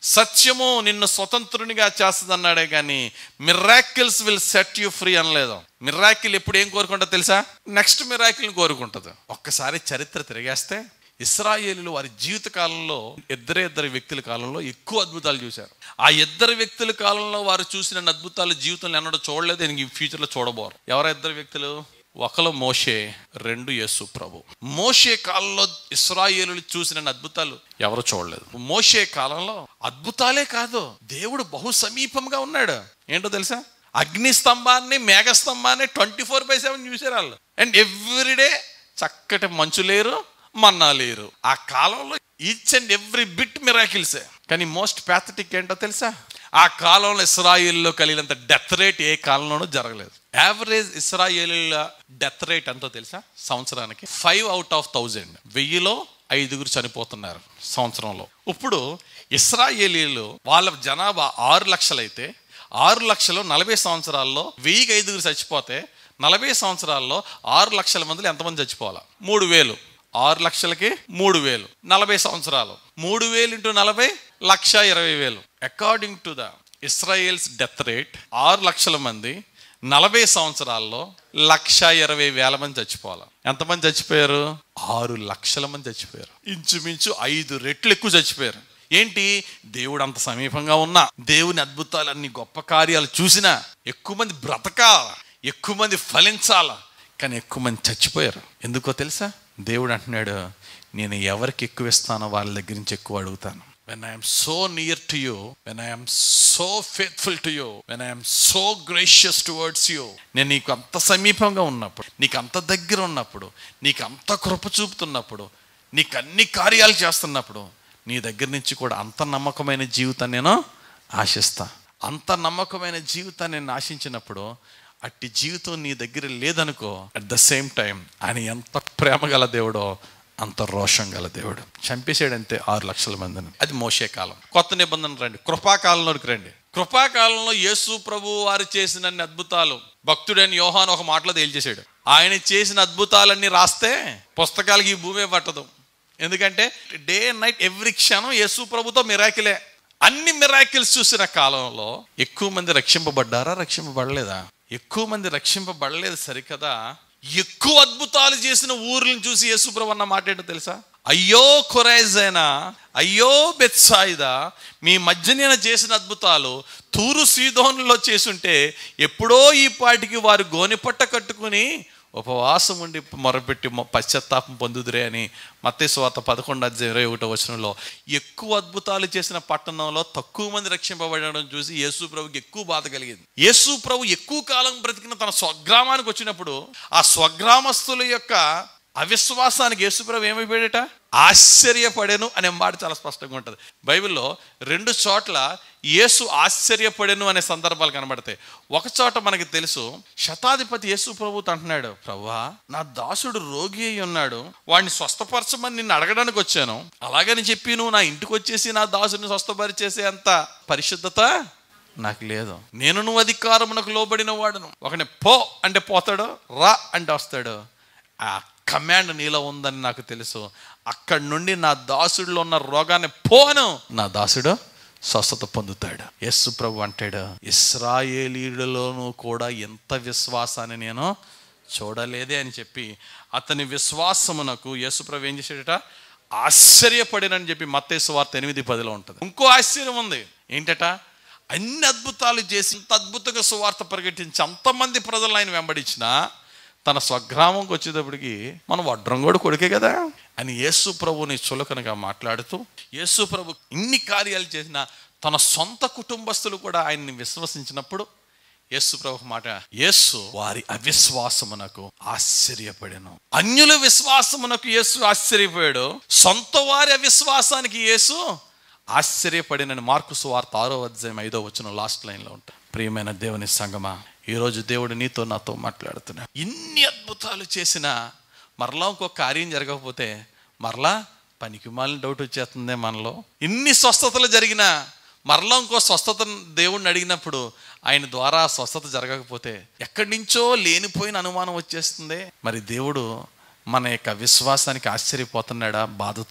సత్యము నిన్ను స్వతంత్రునిగా చేస్తుంది అన్నాడే కానీ miracles will set you free అనలేదు మిరాకిల్ ఎప్పుడు ఏం కోరుకుంటా తెలుసా నెక్స్ట్ మిరాకిల్ని కోరుకుంటుంది ఒక్కసారి చరిత్ర తిరిగేస్తే ఇస్రాయేలీలు వారి జీవిత కాలంలో ఇద్దరే ఇద్దరు వ్యక్తుల కాలంలో ఎక్కువ అద్భుతాలు చూశారు ఆ ఇద్దరు వ్యక్తుల కాలంలో వారు చూసిన అద్భుతాలు జీవితంలో ఎన్నడూ చూడలేదు నేను ఈ ఫ్యూచర్లో చూడబోరు ఎవరు ఇద్దరు వ్యక్తులు ఒకరు మోషే రెండు యేసు ప్రభు మోషే కాలంలో ఇస్రాయేలు చూసిన అద్భుతాలు ఎవరు చూడలేదు మోషే కాలంలో అద్భుతాలే కాదు దేవుడు బహు సమీపంగా ఉన్నాడు ఏంటో తెలుసా అగ్ని స్తంభాన్ని మేఘ స్తంభాన్ని ట్వంటీ ఫోర్ బై సెవెన్ చూసారు వాళ్ళు అండ్ ఎవ్రీడే చక్కటి మంచు లేరు మన్నా లేరు ఆ కాలంలో ఈచ్ అండ్ ఎవ్రీ బిట్ మిరాకిల్సే కానీ మోస్ట్ ప్యాథటిక్ ఏంటో తెలుసా ఆ కాలంలో ఇస్రాయిల్లో కలిగినంత డెత్ రేట్ ఏ కాలంలోనూ జరగలేదు యావరేజ్ ఇస్రాయేలీల డెత్ రేట్ ఎంతో తెలుసా సంవత్సరానికి ఫైవ్ అవుట్ ఆఫ్ థౌజండ్ వెయ్యిలో ఐదుగురు చనిపోతున్నారు సంవత్సరంలో ఇప్పుడు ఇస్రాయేలీలు వాళ్ళ జనాభా ఆరు లక్షలైతే ఆరు లక్షలు నలభై సంవత్సరాల్లో వెయ్యికి ఐదుగురు చచ్చిపోతే నలభై సంవత్సరాల్లో ఆరు లక్షల మందిలో ఎంతమంది చచ్చిపోవాలా మూడు వేలు ఆరు లక్షలకి మూడు వేలు నలభై సంవత్సరాలు మూడు వేలు ఇంటూ నలభై లక్ష ఇరవై వేలు according to the Israel's death rate ఆరు లక్షల మంది నలభై సంవత్సరాల్లో లక్ష ఇరవై వేల మంది చచ్చిపోవాలి ఎంతమంది చచ్చిపోయారు ఆరు లక్షల మంది చచ్చిపోయారు ఇంచుమించు ఐదు రెట్లు ఎక్కువ చచ్చిపోయారు ఏంటి దేవుడు అంత సమీపంగా ఉన్నా దేవుని అద్భుతాలు అన్ని గొప్ప కార్యాలు చూసినా ఎక్కువ మంది బ్రతకాల ఎక్కువ మంది ఫలించాల కానీ ఎక్కువ మంది చచ్చిపోయారు ఎందుకో తెలుసా దేవుడు అంటున్నాడు నేను ఎవరికి ఎక్కువ ఇస్తానో వాళ్ళ దగ్గర నుంచి ఎక్కువ అడుగుతాను when I'm so near to you when I'm so faithful to you when I'm so gracious towards you నేను నీకు అంత సమీపంగా ఉన్నప్పుడు నీకు అంత దగ్గర ఉన్నప్పుడు నీకు అంత కృప చూపుతున్నప్పుడు నీకు అన్ని కార్యాలు చేస్తున్నప్పుడు నీ దగ్గర నుంచి కూడా అంత నమ్మకమైన జీవితాన్ని నేను ఆశిస్తా అంత నమ్మకమైన జీవితాన్ని నేను ఆశించినప్పుడు అట్టి జీవితం నీ దగ్గర లేదనుకో అట్ ద సేమ్ టైం ఆయన ఎంత ప్రేమ గల దేవుడో అంత రోషం గల దేవుడు చంపేసాడంతే ఆరు లక్షల మందిని అది మోసే కాలం కొత్త నిబంధన రండి కృపాకాలంలోకి రండి కృపాకాలంలో యేసు ప్రభు వారు చేసిన అన్ని అద్భుతాలు భక్తుడైన యోహాన్ ఒక మాటలో తేల్చేశాడు ఆయన చేసిన అద్భుతాలన్నీ రాస్తే పుస్తకాలకి ఈ భూమే పట్టదు ఎందుకంటే డే అండ్ నైట్ ఎవ్రీ క్షణం యేసు ప్రభుతో మిరాకిలే అన్ని మిరాకిల్స్ చూసిన కాలంలో ఎక్కువ మంది రక్షింపబడ్డారా రక్షింపబడలేదా ఎక్కువ మంది రక్షింపబడలేదు సరికదా ఎక్కువ అద్భుతాలు చేసిన ఊర్లను చూసి యేసుప్రభు అన్న మాట ఏంటో తెలుసా అయ్యో కొరైజైనా అయ్యో బెత్సాయిదా మీ మధ్య నేను చేసిన అద్భుతాలు తూరు సీదోన్లో చేసుంటే ఎప్పుడో ఈ పాటికి వారు గోనిపట్ట కట్టుకుని ఉపవాసం ఉండి మొరపెట్టి మొ- పశ్చాత్తాపం పొందుదురే అని మత్తేశ్వాత పదకొండు అధ్యాయం ఇరవై ఒకటో వచనంలో ఎక్కువ అద్భుతాలు చేసిన పట్టణంలో తక్కువ మంది రక్షింపబడడం చూసి యేసు ప్రభుకి ఎక్కువ బాధ కలిగింది యేసు ప్రభు ఎక్కువ కాలం బ్రతికిన తన స్వగ్రామానికి వచ్చినప్పుడు ఆ స్వగ్రామస్తుల యొక్క అవిశ్వాసానికి యేసుప్రభు ఏమైపోయాడట ఆశ్చర్యపడెను అనే మాట చాలా స్పష్టంగా ఉంటుంది బైబిల్లో రెండు చోట్ల యేసు ఆశ్చర్యపడెను అనే సందర్భాలు కనబడతాయి ఒక చోట మనకి తెలుసు శతాధిపతి యేసు ప్రభుతో అంటున్నాడు ప్రభువా నా దాసుడు రోగి అయి ఉన్నాడు వాడిని స్వస్థపరచమని నిన్ను అడగడానికి వచ్చాను అలాగని చెప్పి నువ్వు నా ఇంటికి వచ్చేసి నా దాసుడిని స్వస్థపరిచేసే అంత పరిశుద్ధత నాకు లేదు నేను నువ్వు అధికారమునకు లోబడిన వాడును ఒకని పో అంటే పోతాడు రా అంటే వస్తాడు ఆ కమాండ్ నీలో ఉందని నాకు తెలుసు అక్కడి నుండి నా దాసుడిలో ఉన్న రోగాన్ని పోను నా దాసుడు స్వస్థత పొందుతాడు యస్సు ప్రభు అంటాడు ఇస్రాయేలీయులలోనూ కూడా ఎంత విశ్వాసాన్ని నేను చూడలేదే అని చెప్పి అతని విశ్వాసమునకు యేసు ప్రభు ఏం చేశాడట ఆశ్చర్యపడినని చెప్పి మత్తేసు వార్త ఎనిమిది పదిలో ఉంటుంది ఇంకో ఆశ్చర్యం ఉంది ఏంటట అన్ని అద్భుతాలు చేసి ఇంత అద్భుతంగా సువార్త ప్రకటించి అంతమంది ప్రజలను ఆయన వెంబడించినా తన స్వగ్రామంకి వచ్చేటప్పటికి మనం వడ్రంగోడు కొడుకే కదా అని యేసు ప్రభుని చులకనగా మాట్లాడుతూ యేసు ప్రభు ఇన్ని కార్యాలు చేసిన తన సొంత కుటుంబస్తులు కూడా ఆయన్ని విశ్వసించినప్పుడు యేసు ప్రభు ఒక మాట యేసు వారి అవిశ్వాసమునకు ఆశ్చర్యపడెను అన్యుల విశ్వాసమునకు యేసు ఆశ్చర్యపోయాడు సొంత వారి అవిశ్వాసానికి యేసు ఆశ్చర్యపడినని మార్కు సువార్త ఆరో అధ్యాయం ఐదో వచ్చిన లాస్ట్ లైన్లో ఉంటాయి ప్రియమైన దేవుని సంగమా ఈరోజు దేవుడు నీతో నాతో మాట్లాడుతున్నా ఇన్ని అద్భుతాలు చేసినా మరలా ఇంకో కార్యం జరగకపోతే మరలా పనికి మాలిన డౌట్ వచ్చేస్తుంది మనలో ఇన్ని స్వస్థతలు జరిగినా మరలా ఇంకో స్వస్థత దేవుణ్ణి అడిగినప్పుడు ఆయన ద్వారా ఆ స్వస్థత జరగకపోతే ఎక్కడి నుంచో లేనిపోయిన అనుమానం వచ్చేస్తుంది మరి దేవుడు మన యొక్క విశ్వాసానికి ఆశ్చర్యపోతున్నాడా బాధతో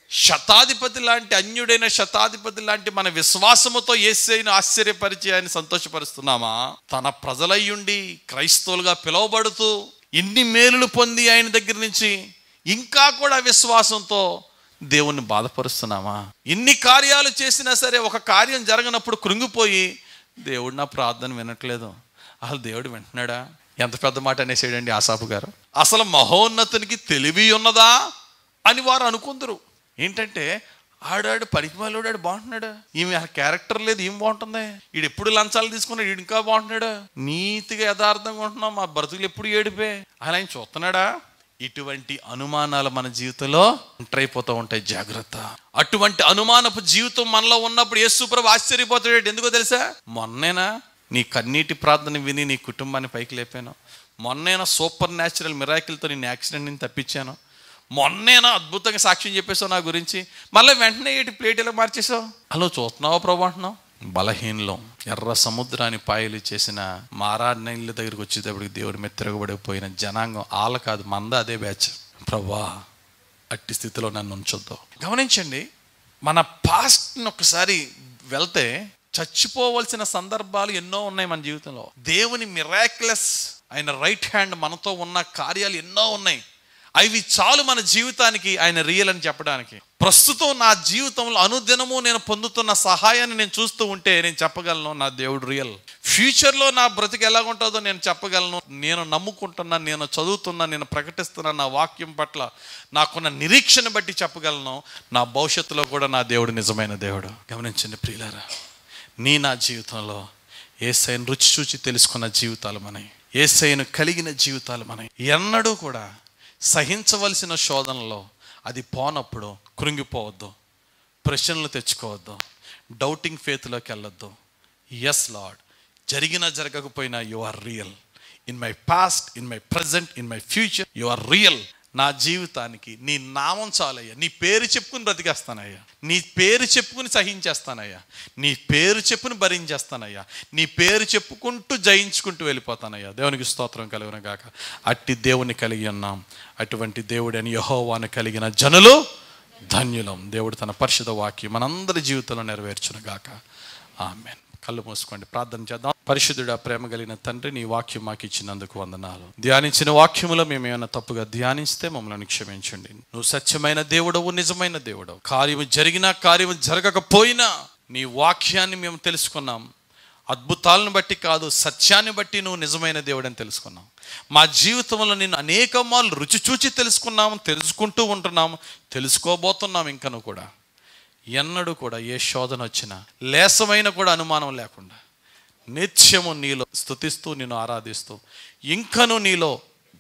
శతాధిపతి లాంటి అన్యుడైన శతాధిపతి లాంటి మన విశ్వాసముతో ఏసైను ఆశ్చర్యపరిచి ఆయన సంతోషపరుస్తున్నామా తన ప్రజలయ్యుండి క్రైస్తవులుగా పిలువబడుతూ ఇన్ని మేలులు పొంది ఆయన దగ్గర నుంచి ఇంకా కూడా విశ్వాసంతో దేవుణ్ణి బాధపరుస్తున్నామా ఇన్ని కార్యాలు చేసినా సరే ఒక కార్యం జరగనప్పుడు కృంగిపోయి దేవుడు నా ప్రార్థన వినట్లేదు అసలు దేవుడు వింటున్నాడా ఎంత పెద్ద మాట అనేసాడండి ఆసాపు గారు అసలు మహోన్నతునికి తెలివి ఉన్నదా అని వారు అనుకుందరు ఏంటంటే ఆడాడు పనికిమాలోడాడు బాగుంటున్నాడు ఈమె ఆ క్యారెక్టర్ లేదు ఏం బాగుంటుంది వీడు ఎప్పుడు లంచాలు తీసుకున్నాడు వీడు ఇంకా బాగుంటున్నాడు నీతిగా యథార్థంగా ఉంటున్నాం మా బ్రతుకులు ఎప్పుడు ఏడిపే అలా ఆయన చూస్తున్నాడా ఇటువంటి అనుమానాలు మన జీవితంలో ఎంటర్ అయిపోతూ ఉంటాయి జాగ్రత్త అటువంటి అనుమానపు జీవితం మనలో ఉన్నప్పుడు యేసుప్రభు ఆశ్చర్యపోతాడు ఎందుకో తెలుసా మొన్నేనా నీ కన్నీటి ప్రార్థన విని నీ కుటుంబాన్ని పైకి లేపాను మొన్నేనా సూపర్ న్యాచురల్ మిరాకిల్తో నేను యాక్సిడెంట్ నుంచి తప్పించాను మొన్నేనా అద్భుతంగా సాక్ష్యం చెప్పేసావు నా గురించి మళ్ళీ వెంటనే ఏంటి ప్లేట్ ఎలా మార్చేసావు అలా చూస్తున్నావా ప్రభు అంటున్నావు బలహీనలం ఎర్ర సముద్రాన్ని పాయలు చేసిన మారాడ్నీళ్ళ దగ్గరికి వచ్చేటప్పటికి దేవుడి మీద తిరగబడిపోయిన జనాంగం ఆల కాదు మంద అదే బ్యాచ్ ప్రభా అట్టి స్థితిలో నన్ను ఉంచొద్దు గమనించండి మన పాస్ట్ని ఒకసారి వెళ్తే చచ్చిపోవలసిన సందర్భాలు ఎన్నో ఉన్నాయి మన జీవితంలో దేవుని మిరాక్లెస్ ఆయన రైట్ హ్యాండ్ మనతో ఉన్న కార్యాలు ఎన్నో ఉన్నాయి అవి చాలు మన జీవితానికి ఆయన రియల్ అని చెప్పడానికి ప్రస్తుతం నా జీవితంలో అనుదినము నేను పొందుతున్న సహాయాన్ని నేను చూస్తూ ఉంటే నేను చెప్పగలను నా దేవుడు రియల్ ఫ్యూచర్లో నా బ్రతికి ఎలా ఉంటుందో నేను చెప్పగలను నేను నమ్ముకుంటున్నా నేను చదువుతున్నా నేను ప్రకటిస్తున్నా నా వాక్యం పట్ల నాకున్న నిరీక్షణ బట్టి చెప్పగలను నా భవిష్యత్తులో కూడా నా దేవుడు నిజమైన దేవుడు గమనించండి ప్రియులారా నీ నా జీవితంలో ఏసైను రుచి చూచి తెలుసుకున్న జీవితాలు మనవి ఏసైను కలిగిన జీవితాలు మనవి ఎన్నడూ కూడా సహించవలసిన శోధనలో అది పోనప్పుడు కృంగిపోవద్దు ప్రశ్నలు తెచ్చుకోవద్దు డౌటింగ్ ఫేత్లోకి వెళ్ళొద్దు ఎస్ లాడ్ జరిగినా జరగకపోయినా you are real in my past in my present in my future you are real నా జీవితానికి నీ నామం చాలయ్యా నీ పేరు చెప్పుకుని బ్రతికేస్తానయ్యా నీ పేరు చెప్పుకుని సహించేస్తానయ్యా నీ పేరు చెప్పుని భరించేస్తానయ్యా నీ పేరు చెప్పుకుంటూ జయించుకుంటూ వెళ్ళిపోతానయ్యా దేవునికి స్తోత్రం కలిగిన గాక అట్టి దేవుని కలిగి ఉన్నాం అటువంటి దేవుడని యహోవాను కలిగిన జనులు ధన్యులం దేవుడు తన పరిశుధ వాక్యం మనందరి జీవితంలో నెరవేర్చును గాక ఆమెన్ కళ్ళు మూసుకోండి ప్రార్థన చేద్దాం పరిశుద్ధుడా ప్రేమ కలిగిన తండ్రి నీ వాక్యం మాకు ఇచ్చినందుకు వందనాలు ధ్యానించిన వాక్యములో మేము ఏమైనా తప్పుగా ధ్యానిస్తే మమ్మల్ని క్షమించండి నువ్వు సత్యమైన దేవుడవు నిజమైన దేవుడవు కార్యము జరిగినా కార్యము జరగకపోయినా నీ వాక్యాన్ని మేము తెలుసుకున్నాం అద్భుతాలను బట్టి కాదు సత్యాన్ని బట్టి నువ్వు నిజమైన దేవుడని తెలుసుకున్నాం మా జీవితంలో నేను అనేక మార్లు రుచి చూచి తెలుసుకున్నాము తెలుసుకుంటూ ఉంటున్నాము తెలుసుకోబోతున్నాం ఇంకను కూడా ఎన్నడూ కూడా ఏ శోధన వచ్చినా లేసమైన కూడా అనుమానం లేకుండా నిత్యము నీలో స్తుతిస్తూ నిన్ను ఆరాధిస్తూ ఇంకను నీలో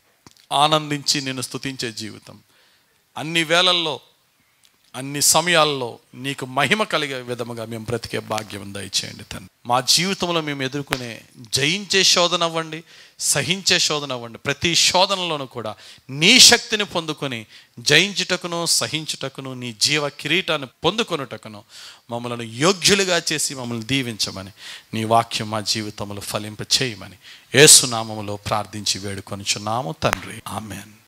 ఆనందించి నిన్ను స్తుతించే జీవితం అన్ని వేళల్లో అన్ని సమయాల్లో నీకు మహిమ కలిగే విధముగా మేము బ్రతికే భాగ్యం దయచేయండి తండ్రి మా జీవితంలో మేము ఎదుర్కొనే జయించే శోధన అవ్వండి సహించే శోధన అవ్వండి ప్రతి శోధనలోనూ కూడా నీ శక్తిని పొందుకొని జయించుటకును సహించుటకును నీ జీవ కిరీటాన్ని పొందుకొనుటకును మమ్మల్ని యోగ్యులుగా చేసి మమ్మల్ని దీవించమని నీ వాక్యం మా జీవితంలో ఫలింప చేయమని ఏసునామములో ప్రార్థించి వేడుకొనిచున్నాము తండ్రి ఆమెన్